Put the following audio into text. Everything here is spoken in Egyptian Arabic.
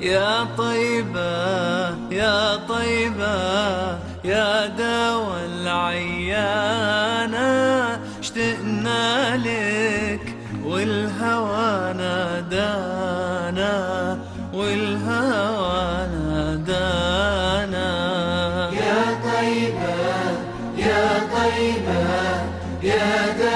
يا طيبة يا طيبة يا دوا العيانة اشتقنا لك والهوى نادانا والهوى نادانا يا طيبة يا طيبة يا دوا